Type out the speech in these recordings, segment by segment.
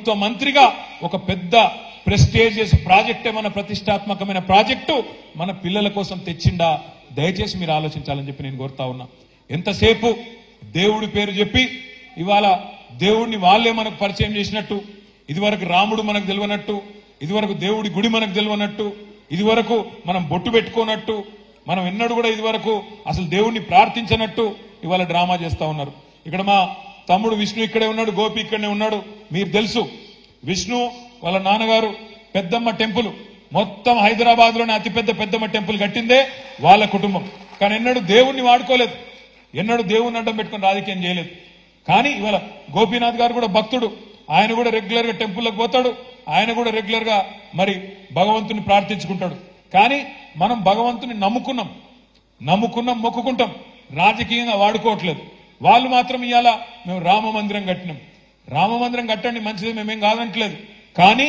ప్రభుత్వ మంత్రిగా ఒక పెద్ద ప్రెస్టేజియస్ ప్రాజెక్ట్ మన ప్రతిష్టాత్మకమైన ప్రాజెక్టు మన పిల్లల కోసం తెచ్చిండా దయచేసి మీరు ఆలోచించాలని చెప్పి నేను కోరుతా ఉన్నా ఎంతసేపు దేవుడి పేరు చెప్పి ఇవాళ దేవుడిని వాళ్ళే మనకు పరిచయం చేసినట్టు ఇదివరకు రాముడు మనకు తెలియనట్టు ఇదివరకు దేవుడి గుడి మనకు తెలియనట్టు ఇదివరకు మనం బొట్టు పెట్టుకోనట్టు మనం ఎన్నడూ కూడా ఇదివరకు అసలు దేవుణ్ణి ప్రార్థించనట్టు ఇవాళ డ్రామా చేస్తా ఉన్నారు ఇక్కడ మా తమ్ముడు విష్ణు ఇక్కడే ఉన్నాడు గోపి ఇక్కడనే ఉన్నాడు మీరు తెలుసు విష్ణు వాళ్ళ నాన్నగారు పెద్దమ్మ టెంపుల్ మొత్తం హైదరాబాద్ లోనే అతిపెద్ద పెద్దమ్మ టెంపుల్ కట్టిందే వాళ్ళ కుటుంబం కానీ ఎన్నడూ దేవుణ్ణి వాడుకోలేదు ఎన్నడూ దేవుణ్ణి అడ్డం పెట్టుకుని రాజకీయం చేయలేదు కానీ ఇవాళ గోపీనాథ్ గారు కూడా భక్తుడు ఆయన కూడా రెగ్యులర్ గా టెంపుల్కి పోతాడు ఆయన కూడా రెగ్యులర్ గా మరి భగవంతుని ప్రార్థించుకుంటాడు కానీ మనం భగవంతుని నమ్ముకున్నాం నమ్ముకున్నాం మొక్కుకుంటాం రాజకీయంగా వాడుకోవట్లేదు వాళ్ళు మాత్రం ఇవాళ మేము రామ మందిరం కట్టినాం రామ మందిరం కట్టండి మంచిది మేమేం కాదనట్లేదు కానీ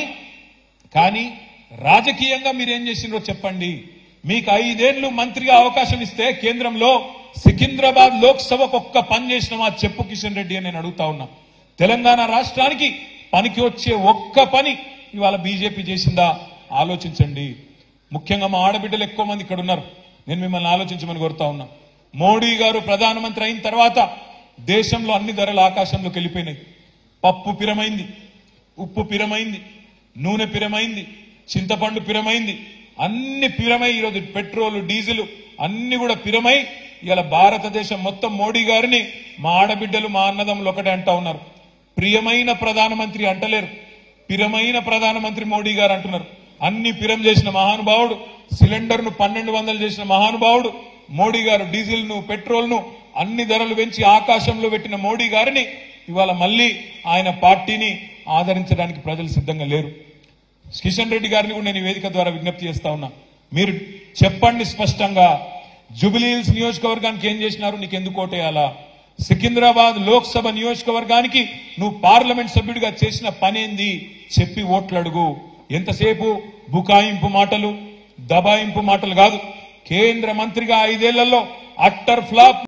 కానీ రాజకీయంగా మీరు ఏం చేసిండ్రో చెప్పండి మీకు ఐదేళ్లు మంత్రిగా అవకాశం ఇస్తే కేంద్రంలో సికింద్రాబాద్ లోక్సభకు ఒక్క పని చేసినామా చెప్పు కిషన్ రెడ్డి అని నేను అడుగుతా ఉన్నా తెలంగాణ రాష్ట్రానికి పనికి వచ్చే ఒక్క పని ఇవాళ బీజేపీ చేసిందా ఆలోచించండి ముఖ్యంగా మా ఆడబిడ్డలు ఎక్కువ మంది ఇక్కడ ఉన్నారు నేను మిమ్మల్ని ఆలోచించమని కోరుతా ఉన్నా మోడీ గారు ప్రధానమంత్రి అయిన తర్వాత దేశంలో అన్ని ధరలు ఆకాశంలోకి వెళ్ళిపోయినాయి పప్పు పిరమైంది ఉప్పు పిరమైంది నూనె పిరమైంది చింతపండు పిరమైంది అన్ని పిరమై ఈరోజు పెట్రోల్ డీజిల్ అన్ని కూడా పిరమై ఇలా భారతదేశం మొత్తం మోడీ గారిని మా ఆడబిడ్డలు మా అన్నదమ్ములు ఒకటే అంటా ఉన్నారు ప్రియమైన ప్రధానమంత్రి అంటలేరు పిరమైన ప్రధానమంత్రి మోడీ గారు అంటున్నారు అన్ని పిరం చేసిన మహానుభావుడు సిలిండర్ ను పన్నెండు వందలు చేసిన మహానుభావుడు మోడీ గారు డీజిల్ ను పెట్రోల్ ను అన్ని ధరలు పెంచి ఆకాశంలో పెట్టిన మోడీ గారిని ఇవాళ మళ్ళీ ఆయన పార్టీని ఆదరించడానికి ప్రజలు సిద్ధంగా లేరు కిషన్ రెడ్డి గారిని కూడా నేను ఈ వేదిక ద్వారా విజ్ఞప్తి చేస్తా ఉన్నా మీరు చెప్పండి స్పష్టంగా జుబిలీహిల్స్ నియోజకవర్గానికి ఏం చేసినారు నీకు ఎందుకు ఓటేయాలా సికింద్రాబాద్ లోక్సభ నియోజకవర్గానికి నువ్వు పార్లమెంట్ సభ్యుడిగా చేసిన పనేంది చెప్పి ఓట్లు అడుగు ఎంతసేపు బుకాయింపు మాటలు దబాయింపు మాటలు కాదు కేంద్ర మంత్రిగా ఐదేళ్లలో అట్టర్ ఫ్లాప్